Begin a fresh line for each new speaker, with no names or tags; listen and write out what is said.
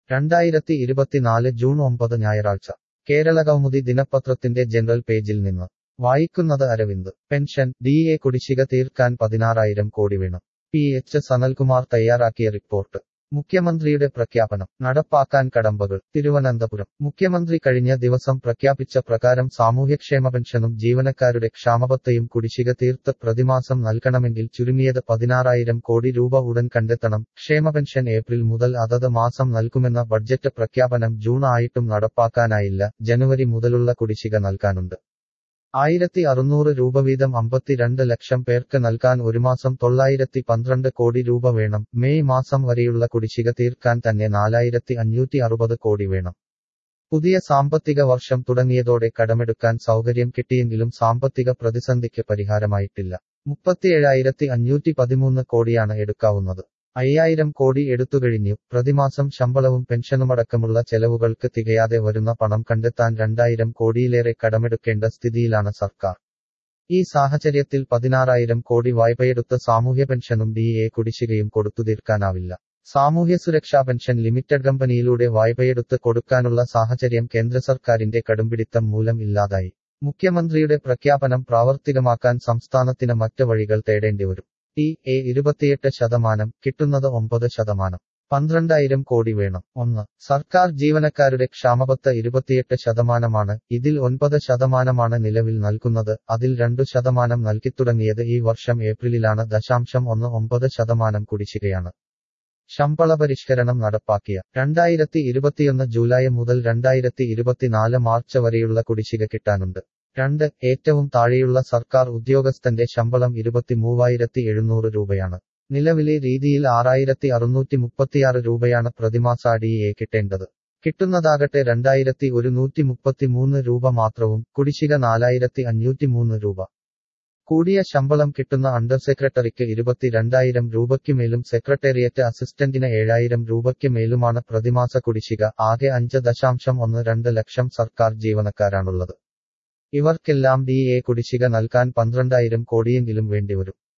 രണ്ടായിരത്തി ഇരുപത്തിനാല് ജൂൺ ഒമ്പത് ഞായറാഴ്ച കേരളകൗമുദി ദിനപത്രത്തിന്റെ ജനറൽ പേജിൽ നിന്ന് വായിക്കുന്നത് അരവിന്ദ് പെൻഷൻ ഡി എ കുടിശ്ശിക തീർക്കാൻ പതിനാറായിരം കോടി വേണം പി എച്ച് സനൽകുമാർ തയ്യാറാക്കിയ റിപ്പോർട്ട് മുഖ്യമന്ത്രിയുടെ പ്രഖ്യാപനം നടപ്പാക്കാൻ കടമ്പകൾ തിരുവനന്തപുരം മുഖ്യമന്ത്രി കഴിഞ്ഞ ദിവസം പ്രഖ്യാപിച്ച പ്രകാരം സാമൂഹ്യക്ഷേമ പെൻഷനും ജീവനക്കാരുടെ ക്ഷാമബത്തയും കുടിശ്ശിക തീർത്ത് പ്രതിമാസം നൽകണമെങ്കിൽ ചുരുങ്ങിയത് പതിനാറായിരം കോടി രൂപ ഉടൻ കണ്ടെത്തണം ക്ഷേമ പെൻഷൻ ഏപ്രിൽ മുതൽ അതത് മാസം നൽകുമെന്ന ബഡ്ജറ്റ് പ്രഖ്യാപനം ജൂൺ ആയിട്ടും നടപ്പാക്കാനായില്ല ജനുവരി മുതലുള്ള കുടിശ്ശിക നൽകാനുണ്ട് ആയിരത്തി അറുന്നൂറ് രൂപ വീതം അമ്പത്തിരണ്ട് ലക്ഷം പേർക്ക് നൽകാൻ ഒരു മാസം തൊള്ളായിരത്തി പന്ത്രണ്ട് കോടി രൂപ വേണം മെയ് മാസം വരെയുള്ള കുടിശ്ശിക തീർക്കാൻ തന്നെ നാലായിരത്തി അഞ്ഞൂറ്റി അറുപത് കോടി വേണം പുതിയ സാമ്പത്തിക വർഷം തുടങ്ങിയതോടെ കടമെടുക്കാൻ സൗകര്യം കിട്ടിയെങ്കിലും സാമ്പത്തിക പ്രതിസന്ധിക്ക് പരിഹാരമായിട്ടില്ല മുപ്പത്തിയേഴായിരത്തി അഞ്ഞൂറ്റി പതിമൂന്ന് കോടിയാണ് എടുക്കാവുന്നത് അയ്യായിരം കോടി എടുത്തുകഴിഞ്ഞു പ്രതിമാസം ശമ്പളവും പെൻഷനുമടക്കമുള്ള ചെലവുകൾക്ക് തികയാതെ വരുന്ന പണം കണ്ടെത്താൻ രണ്ടായിരം കോടിയിലേറെ കടമെടുക്കേണ്ട സ്ഥിതിയിലാണ് സർക്കാർ ഈ സാഹചര്യത്തിൽ പതിനാറായിരം കോടി വായ്പയെടുത്ത് സാമൂഹ്യ പെൻഷനും ഡി എ കുടിശ്ശികയും കൊടുത്തു തീർക്കാനാവില്ല സാമൂഹ്യ സുരക്ഷാ പെൻഷൻ ലിമിറ്റഡ് കമ്പനിയിലൂടെ വായ്പയെടുത്ത് കൊടുക്കാനുള്ള സാഹചര്യം കേന്ദ്ര സർക്കാരിന്റെ കടുംപിടിത്തം മൂലം ഇല്ലാതായി മുഖ്യമന്ത്രിയുടെ പ്രഖ്യാപനം പ്രാവർത്തികമാക്കാൻ സംസ്ഥാനത്തിന് മറ്റ് വഴികൾ തേടേണ്ടിവരും ടി എ ഇരുപത്തിയെട്ട് ശതമാനം കിട്ടുന്നത് ഒമ്പത് ശതമാനം പന്ത്രണ്ടായിരം കോടി വേണം ഒന്ന് സർക്കാർ ജീവനക്കാരുടെ ക്ഷാമബത്ത് ഇരുപത്തിയെട്ട് ശതമാനമാണ് ഇതിൽ ഒൻപത് ശതമാനമാണ് നിലവിൽ നൽകുന്നത് അതിൽ രണ്ടു ശതമാനം നൽകിത്തുടങ്ങിയത് ഈ വർഷം ഏപ്രിലിലാണ് ദശാംശം ഒന്ന് ഒമ്പത് ശതമാനം കുടിശ്ശികയാണ് ശമ്പള പരിഷ്കരണം നടപ്പാക്കിയ രണ്ടായിരത്തി ഇരുപത്തിയൊന്ന് ജൂലൈ മുതൽ രണ്ടായിരത്തി ഇരുപത്തിനാല് മാർച്ച് വരെയുള്ള കുടിശ്ശിക കിട്ടാനുണ്ട് രണ്ട് ഏറ്റവും താഴെയുള്ള സർക്കാർ ഉദ്യോഗസ്ഥന്റെ ശമ്പളം ഇരുപത്തിമൂവായിരത്തി എഴുന്നൂറ് രൂപയാണ് നിലവിലെ രീതിയിൽ ആറായിരത്തി അറുന്നൂറ്റി മുപ്പത്തിയാറ് രൂപയാണ് പ്രതിമാസ ഡി എ കിട്ടേണ്ടത് കിട്ടുന്നതാകട്ടെ രണ്ടായിരത്തി ഒരുന്നൂറ്റി മുപ്പത്തിമൂന്ന് രൂപ മാത്രവും കുടിശ്ശിക നാലായിരത്തി അഞ്ഞൂറ്റി മൂന്ന് രൂപ കൂടിയ ശമ്പളം കിട്ടുന്ന അണ്ടർ സെക്രട്ടറിക്ക് ഇരുപത്തിരണ്ടായിരം രൂപയ്ക്ക് മേലും സെക്രട്ടേറിയറ്റ് അസിസ്റ്റന്റിന് ഏഴായിരം രൂപയ്ക്ക് മേലുമാണ് പ്രതിമാസ കുടിശ്ശിക ആകെ അഞ്ച് ദശാംശം ഒന്ന് രണ്ട് ലക്ഷം സർക്കാർ ജീവനക്കാരാണുള്ളത് ഇവർക്കെല്ലാം ഡി എ കുടിശ്ശിക നൽകാൻ പന്ത്രണ്ടായിരം കോടിയെങ്കിലും വേണ്ടിവരും